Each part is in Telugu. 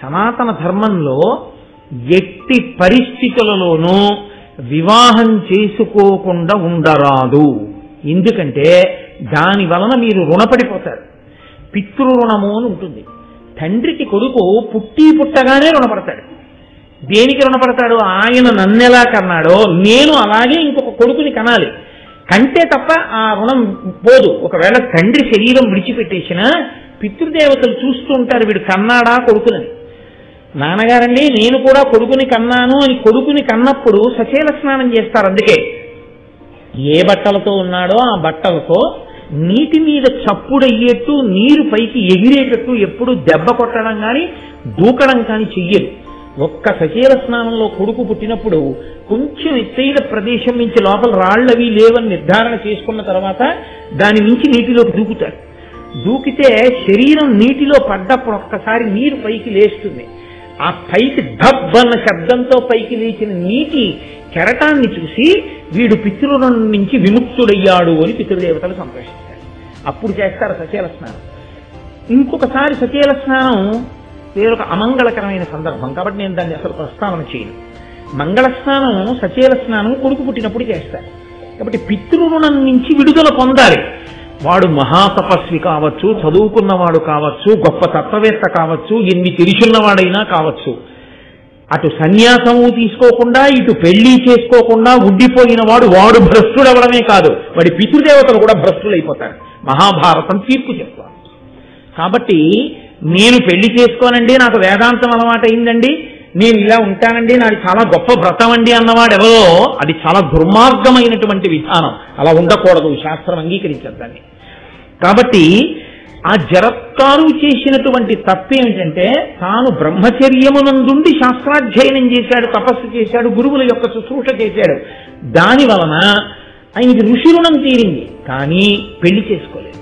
సనాతన ధర్మంలో ఎట్టి పరిస్థితులలోనూ వివాహం చేసుకోకుండా ఉండరాదు ఎందుకంటే దాని వలన మీరు రుణపడిపోతారు పితృరుణము అని ఉంటుంది తండ్రికి కొడుకు పుట్టి పుట్టగానే రుణపడతాడు దేనికి రుణపడతాడు ఆయన నన్నెలా కన్నాడో నేను అలాగే ఇంకొక కొడుకుని కనాలి కంటే తప్ప ఆ రుణం పోదు ఒకవేళ తండ్రి శరీరం విడిచిపెట్టేసినా పితృదేవతలు చూస్తూ ఉంటారు వీడు కన్నాడా కొడుకునని నాన్నగారండి నేను కూడా కొడుకుని కన్నాను అని కొడుకుని కన్నప్పుడు సచేల స్నానం చేస్తారు అందుకే ఏ బట్టలతో ఉన్నాడో ఆ బట్టలతో నీటి మీద చప్పుడయ్యేట్టు నీరు పైకి ఎగిరేటట్టు ఎప్పుడు దెబ్బ కొట్టడం కానీ దూకడం కానీ చెయ్యరు ఒక్క సచీల స్నానంలో కొడుకు పుట్టినప్పుడు కొంచెం ఎత్తైన ప్రదేశం నుంచి లోపల రాళ్ళవి లేవని నిర్ధారణ చేసుకున్న తర్వాత దాని నుంచి నీటిలోకి దూకుతారు దూకితే శరీరం నీటిలో పడ్డప్పుడు ఒక్కసారి నీరు పైకి లేస్తుంది ఆ పైకి ధబ్ అన్న శబ్దంతో పైకి లేచిన నీటి కెరటాన్ని చూసి వీడు పితృరుణం నుంచి విముక్తుడయ్యాడు అని పితృదేవతలు సంతోషిస్తారు అప్పుడు చేస్తారు సచేల స్నానం ఇంకొకసారి సచేల స్నానం వేరొక అమంగళకరమైన సందర్భం కాబట్టి నేను దాన్ని అసలు ప్రస్తావన చేయను మంగళ స్నానం సచేల స్నానం కొడుకు పుట్టినప్పుడు చేస్తారు కాబట్టి పితృరుణం నుంచి విడుదల పొందాలి వాడు మహాతపస్వి కావచ్చు చదువుకున్నవాడు కావచ్చు గొప్ప తత్వవేత్త కావచ్చు ఎన్ని తెలిసున్నవాడైనా కావచ్చు అటు సన్యాసము తీసుకోకుండా ఇటు పెళ్లి చేసుకోకుండా ఉండిపోయిన వాడు వాడు భ్రష్టుడవడమే కాదు వాడి పితృదేవతలు కూడా భ్రష్టులైపోతారు మహాభారతం తీర్పు చెప్తారు కాబట్టి నేను పెళ్లి చేసుకోనండి నాకు వేదాంతం అలవాటైందండి నేను ఇలా ఉంటానండి నాది చాలా గొప్ప వ్రతం అండి అన్నవాడు ఎవరో అది చాలా దుర్మార్గమైనటువంటి విధానం అలా ఉండకూడదు శాస్త్రం అంగీకరించదు దాన్ని కాబట్టి ఆ జరత్కారు చేసినటువంటి తప్పేమిటంటే తాను బ్రహ్మచర్యమునందుండి శాస్త్రాధ్యయనం చేశాడు తపస్సు చేశాడు గురువుల యొక్క శుశ్రూష చేశాడు దాని వలన ఆయనకి ఋషి రుణం తీరింది కానీ పెళ్లి చేసుకోలేదు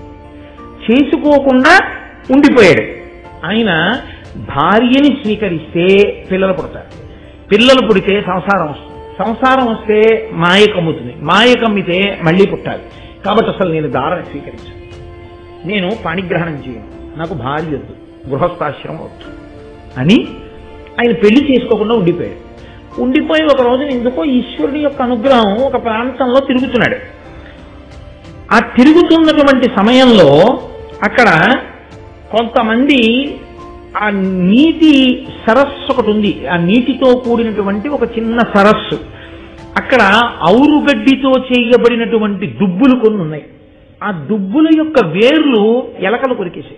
చేసుకోకుండా ఉండిపోయాడు ఆయన భార్యని స్వీకరిస్తే పిల్లలు పుడతారు పిల్లలు పుడితే సంసారం వస్తుంది సంసారం వస్తే మాయ కమ్ముతుంది మాయ కమ్మితే మళ్ళీ పుట్టాలి కాబట్టి అసలు నేను దారని స్వీకరించాను నేను పాణిగ్రహణం చేయను నాకు భార్య వద్దు గృహస్థాశ్రమం వద్దు అని ఆయన పెళ్లి చేసుకోకుండా ఉండిపోయాడు ఉండిపోయి ఒక రోజున ఎందుకో ఈశ్వరుని యొక్క అనుగ్రహం ఒక ప్రాంతంలో తిరుగుతున్నాడు ఆ తిరుగుతున్నటువంటి సమయంలో అక్కడ కొంతమంది ఆ నీటి సరస్సు ఒకటి ఉంది ఆ నీటితో కూడినటువంటి ఒక చిన్న సరస్సు అక్కడ ఔరుగడ్డితో చేయబడినటువంటి దుబ్బులు కొన్ని ఉన్నాయి ఆ దుబ్బుల యొక్క వేర్లు ఎలకలు కొరికేసాయి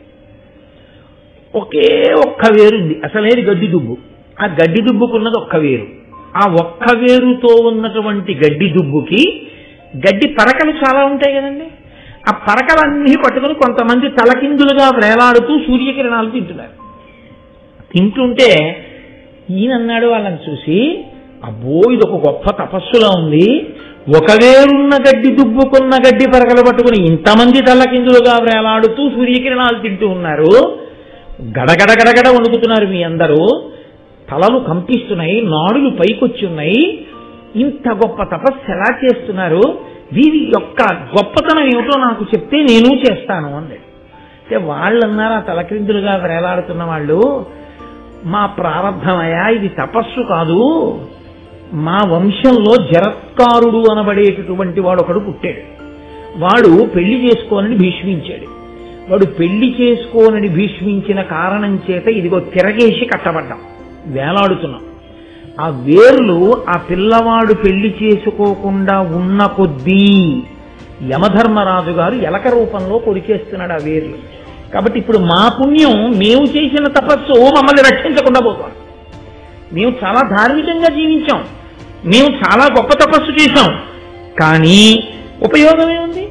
ఒకే ఒక్క వేరుంది అసలేది గడ్డి దుబ్బు ఆ గడ్డి దుబ్బుకున్నది ఒక్క వేరు ఆ ఒక్క వేరుతో ఉన్నటువంటి గడ్డి దుబ్బుకి గడ్డి పరకలు చాలా ఉంటాయి కదండి ఆ పరకలన్నీ పట్టుకుని కొంతమంది తలకిందులుగా వేలాడుతూ సూర్యకిరణాలు తింటున్నారు తింటుంటే ఈయనన్నాడు వాళ్ళని చూసి అబ్బో ఇది ఒక గొప్ప తపస్సులా ఉంది ఒక వేరున్న గడ్డి దుబ్బుకున్న గడ్డి పరకలు పట్టుకుని ఇంతమంది తలకిందులుగా వేలాడుతూ సూర్యకిరణాలు తింటూ ఉన్నారు గడగడ గడగడ వణుకుతున్నారు మీ అందరూ తలలు కంపిస్తున్నాయి నాడులు పైకొచ్చి ఉన్నాయి ఇంత గొప్ప తపస్సు ఎలా చేస్తున్నారు వీరి యొక్క గొప్పతనం ఏమిటో నాకు చెప్తే నేను చేస్తాను అంది అంటే వాళ్ళు అన్నారు ఆ తలక్రిందులుగా వేలాడుతున్న వాళ్ళు మా ప్రారంభమయ్యా ఇది తపస్సు కాదు మా వంశంలో జరత్కారుడు అనబడేటటువంటి వాడు ఒకడు పుట్టాడు వాడు పెళ్లి చేసుకోనని భీష్మించాడు వాడు పెళ్లి చేసుకోనని భీష్మించిన కారణం చేత ఇదిగో తిరగేసి కట్టబడ్డాం వేలాడుతున్నాం ఆ వేర్లు ఆ పిల్లవాడు పెళ్లి చేసుకోకుండా ఉన్న కొద్దీ యమధర్మరాజు గారు ఎలక రూపంలో కొరికేస్తున్నాడు ఆ వేర్లు కాబట్టి ఇప్పుడు మా పుణ్యం మేము చేసిన తపస్సు మమ్మల్ని రక్షించకుండా పోతాం మేము చాలా ధార్మికంగా జీవించాం మేము చాలా గొప్ప తపస్సు చేశాం కానీ ఉపయోగమే ఉంది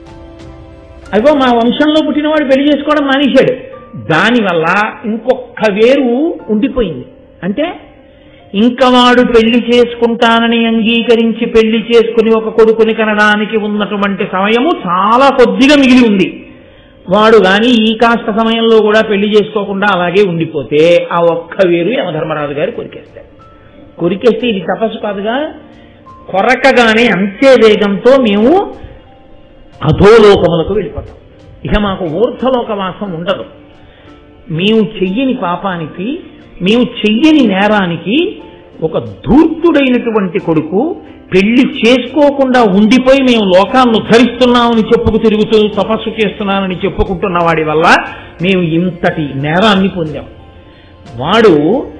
అదిగో మా వంశంలో పుట్టినవాడు పెళ్లి చేసుకోవడం మానేశాడు దానివల్ల ఇంకొక వేరు ఉండిపోయింది అంటే ఇంకా వాడు పెళ్లి చేసుకుంటానని అంగీకరించి పెళ్లి చేసుకుని ఒక కొడుకుని కనడానికి ఉన్నటువంటి సమయము చాలా కొద్దిగా మిగిలి ఉంది వాడు గాని ఈ కాస్త సమయంలో కూడా పెళ్లి చేసుకోకుండా అలాగే ఉండిపోతే ఆ ఒక్క వేరు యమధర్మరాజు గారు కొరికేస్తారు కొరికేస్తే ఇది తపస్సు కాదుగా కొరకగానే అంతే వేగంతో మేము అధోలోకములకు వెళ్ళిపోతాం ఇక మాకు ఊర్ధలోక వాసం ఉండదు మేము చెయ్యని పాపానికి మేము చెయ్యని నేరానికి ఒక ధూర్తుడైనటువంటి కొడుకు పెళ్లి చేసుకోకుండా ఉండిపోయి మేము లోకాన్ని ఉద్ధరిస్తున్నామని చెప్పుకు తిరుగుతూ తపస్సు చేస్తున్నానని చెప్పుకుంటున్న వాడి వల్ల మేము ఇంతటి నేరాన్ని పొందాం వాడు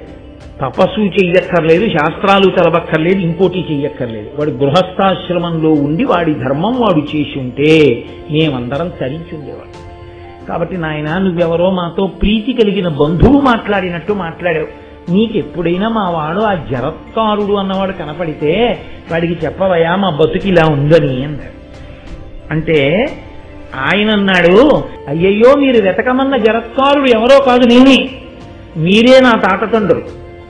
తపస్సు చెయ్యక్కర్లేదు శాస్త్రాలు తెలవక్కర్లేదు ఇంకోటి చెయ్యక్కర్లేదు వాడు గృహస్థాశ్రమంలో ఉండి వాడి ధర్మం వాడు చేసి ఉంటే మేమందరం తరించి ఉండేవాడు కాబట్టి నాయన నువ్వెవరో మాతో ప్రీతి కలిగిన బంధువు మాట్లాడినట్టు మాట్లాడావు నీకెప్పుడైనా మా వాడు ఆ జరత్కారుడు అన్నవాడు కనపడితే వాడికి చెప్పవయా మా బతుకి ఇలా ఉందని అన్నాడు అంటే ఆయన అన్నాడు అయ్యయ్యో మీరు వెతకమన్న జరత్కారుడు ఎవరో కాదు నేనే మీరే నా తాతతండ్రులు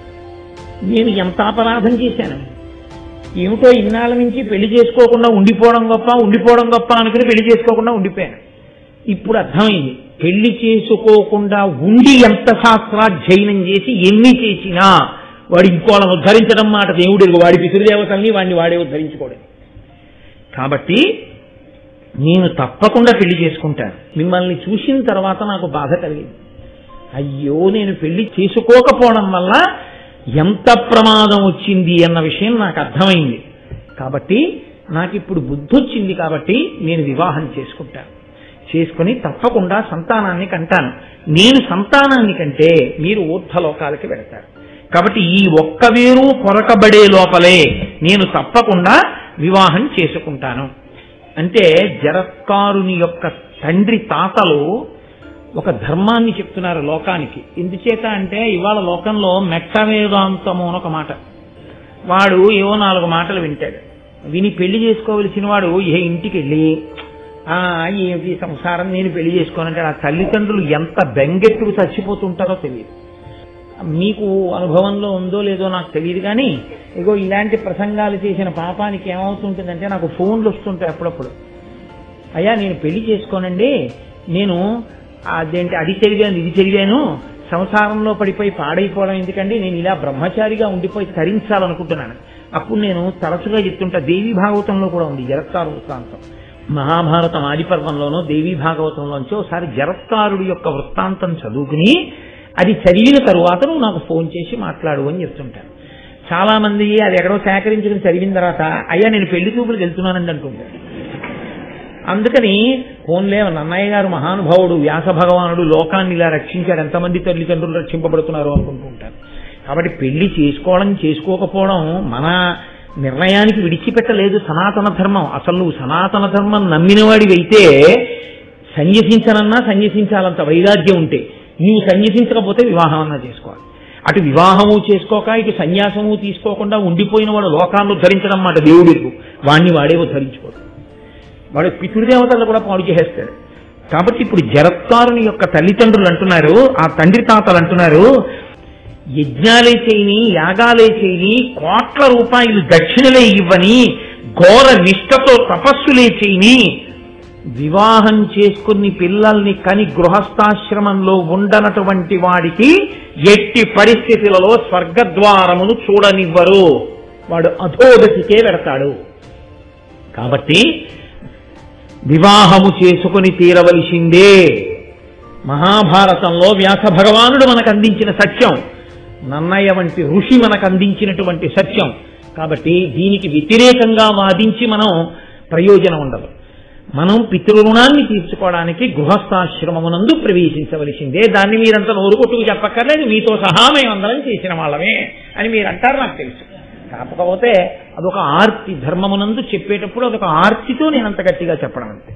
నేను ఎంత అపరాధం చేశాను ఏమిటో ఇన్నాళ్ళ నుంచి పెళ్లి చేసుకోకుండా ఉండిపోవడం గొప్ప ఉండిపోవడం గొప్ప అనుకుని పెళ్లి చేసుకోకుండా ఉండిపోయాను ఇప్పుడు అర్థమైంది పెళ్లి చేసుకోకుండా ఉండి ఎంత శాస్త్రాధ్యయనం చేసి ఎన్ని చేసినా వాడు ఇంకోళ్ళను ఉద్ధరించడం మాట దేవుడి వాడి పితృదేవతల్ని వాడిని వాడే ఉద్ధరించుకోవడం కాబట్టి నేను తప్పకుండా పెళ్లి చేసుకుంటాను మిమ్మల్ని చూసిన తర్వాత నాకు బాధ కలిగింది అయ్యో నేను పెళ్లి చేసుకోకపోవడం వల్ల ఎంత ప్రమాదం వచ్చింది అన్న విషయం నాకు అర్థమైంది కాబట్టి నాకు ఇప్పుడు బుద్ధి వచ్చింది కాబట్టి నేను వివాహం చేసుకుంటాను చేసుకుని తప్పకుండా సంతానాన్ని కంటాను నేను సంతానాన్ని కంటే మీరు ఊర్ధలోకాలకి వెళతారు కాబట్టి ఈ ఒక్క వేరు కొరకబడే లోపలే నేను తప్పకుండా వివాహం చేసుకుంటాను అంటే జరత్కారుని యొక్క తండ్రి తాతలు ఒక ధర్మాన్ని చెప్తున్నారు లోకానికి ఎందుచేత అంటే ఇవాళ లోకంలో మెట్ట వేదాంతము అని ఒక మాట వాడు ఏవో నాలుగు మాటలు వింటాడు విని పెళ్లి చేసుకోవలసిన వాడు ఏ ఇంటికి వెళ్ళి ఆ ఏమిటి సంసారం నేను పెళ్లి చేసుకోనంటే ఆ తల్లిదండ్రులు ఎంత బెంగెట్టుకు చచ్చిపోతుంటారో తెలియదు మీకు అనుభవంలో ఉందో లేదో నాకు తెలియదు కానీ ఇగో ఇలాంటి ప్రసంగాలు చేసిన పాపానికి ఏమవుతుంటుందంటే నాకు ఫోన్లు వస్తుంటాయి అప్పుడప్పుడు అయ్యా నేను పెళ్లి చేసుకోనండి నేను అదేంటి అది చదివాను ఇది చదివాను సంసారంలో పడిపోయి పాడైపోవడం ఎందుకండి నేను ఇలా బ్రహ్మచారిగా ఉండిపోయి తరించాలనుకుంటున్నాను అప్పుడు నేను తరచుగా చెప్తుంటా దేవి భాగవతంలో కూడా ఉంది జరత్కారు వృత్తాంతం మహాభారతం ఆదిపర్వంలోనో దేవి భాగవతంలోంచి ఒకసారి జరత్కారుడి యొక్క వృత్తాంతం చదువుకుని అది చదివిన తరువాత నువ్వు నాకు ఫోన్ చేసి మాట్లాడు అని చెప్తుంటాను చాలా మంది అది ఎక్కడో సేకరించుకుని చదివిన తర్వాత అయ్యా నేను పెళ్లి చూపులకు వెళ్తున్నానండి అంటుంటారు అందుకని ఫోన్లే నన్నయ్య గారు మహానుభావుడు వ్యాస భగవానుడు లోకాన్ని ఇలా రక్షించాడు ఎంతమంది తల్లిదండ్రులు రక్షింపబడుతున్నారు అనుకుంటూ ఉంటారు కాబట్టి పెళ్లి చేసుకోవడం చేసుకోకపోవడం మన నిర్ణయానికి విడిచిపెట్టలేదు సనాతన ధర్మం అసలు నువ్వు సనాతన ధర్మం నమ్మినవాడివైతే సన్యసించనన్నా సన్యసించాలంత వైరాగ్యం ఉంటే నీవు సన్యసించకపోతే వివాహం అన్నా చేసుకోవాలి అటు వివాహము చేసుకోక ఇటు సన్యాసము తీసుకోకుండా ఉండిపోయిన వాడు లోకాన్ని ఉద్ధరించడం మాట దేవుడికు వాణ్ణి వాడే ఉద్ధరించుకోడు వాడు పితృదేవతలు కూడా పాడు చేసేస్తాడు కాబట్టి ఇప్పుడు జరత్కారుని యొక్క తల్లిదండ్రులు అంటున్నారు ఆ తండ్రి తాతలు అంటున్నారు యజ్ఞాలే చేయని యాగాలే చేయని కోట్ల రూపాయలు దక్షిణలే ఇవ్వని ఘోర నిష్ఠతో తపస్సులే చేయని వివాహం చేసుకుని పిల్లల్ని కని గృహస్థాశ్రమంలో ఉండనటువంటి వాడికి ఎట్టి పరిస్థితులలో స్వర్గద్వారమును చూడనివ్వరు వాడు అధోగతికే వెడతాడు కాబట్టి వివాహము చేసుకుని తీరవలసిందే మహాభారతంలో వ్యాస భగవానుడు మనకు అందించిన సత్యం నన్నయ్య వంటి ఋషి మనకు అందించినటువంటి సత్యం కాబట్టి దీనికి వ్యతిరేకంగా వాదించి మనం ప్రయోజనం ఉండదు మనం పితృరుణాన్ని తీర్చుకోవడానికి గృహస్థాశ్రమమునందు ప్రవేశించవలసిందే దాన్ని మీరంతా నోరు కొట్టుకు చెప్పక్కర్లేదు మీతో సహా మేమందరం చేసిన వాళ్ళమే అని మీరు అంటారు నాకు తెలుసు కాకపోతే అదొక ఆర్తి ధర్మమునందు చెప్పేటప్పుడు అదొక ఆర్తితో నేను అంత గట్టిగా చెప్పడం అంతే